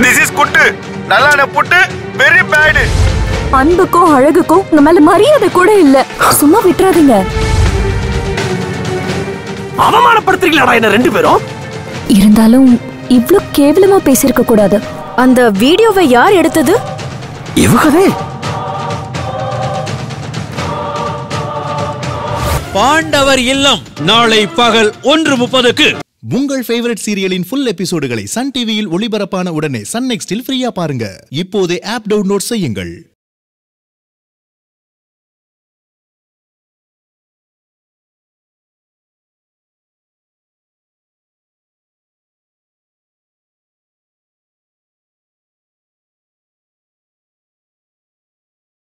this is good நல்லா புட்டு very bad அன்புக்கும் அழகுக்கும் உங்க மேல மரியாதை கூட இல்ல சும்மா விட்டுறாதீங்க அவமானப்படுத்துறீங்களாடா என்ன ரெண்டு பேரும் இருந்தாலும் இவ்ளோ கேவலமா பேசியிருக்க கூடாது அந்த வீடியோவை யார் எடுத்தது இவகதே பாண்டவர் இல்லம் நாளை பகல் ஒன்று முப்பதுக்கு உங்கள் ஃபேவரட் சீரியலின் ஃபுல் எபிசோடுகளை சன் டிவியில் ஒளிபரப்பான உடனே சன் நெக்ஸ்டில் ஃப்ரீயா பாருங்க இப்போதே ஆப் டவுன்லோட் செய்யுங்கள்